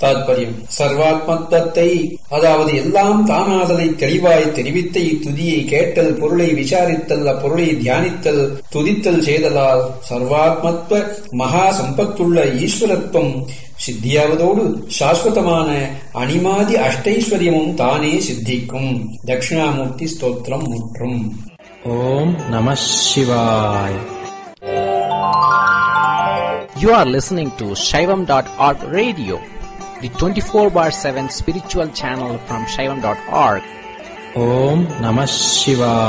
தாத்பரியம் சர்வாத்மத்துவத்தை அதாவது எல்லாம் தானாதலை தெளிவாய் தெரிவித்த இத்துதியை கேட்டல் பொருளை விசாரித்தல் அப்பொருளை தியானித்தல் துதித்தல் செய்தலால் சர்வாத்மத்துவ மகா சம்பத்துள்ள ஈஸ்வரத்துவம் சித்தியாவதோடு சாஸ்வதமான அனிமாதி அஷ்டைஸ்வரியமும் தானே சித்திக்கும் தட்சிணாமூர்த்தி ஸ்தோத்திரம் முற்றும் ஓம் நம சிவாய் You are listening to Shaivam.org radio, the 24 bar 7 spiritual channel from Shaivam.org. ஓம் நம சிவாய்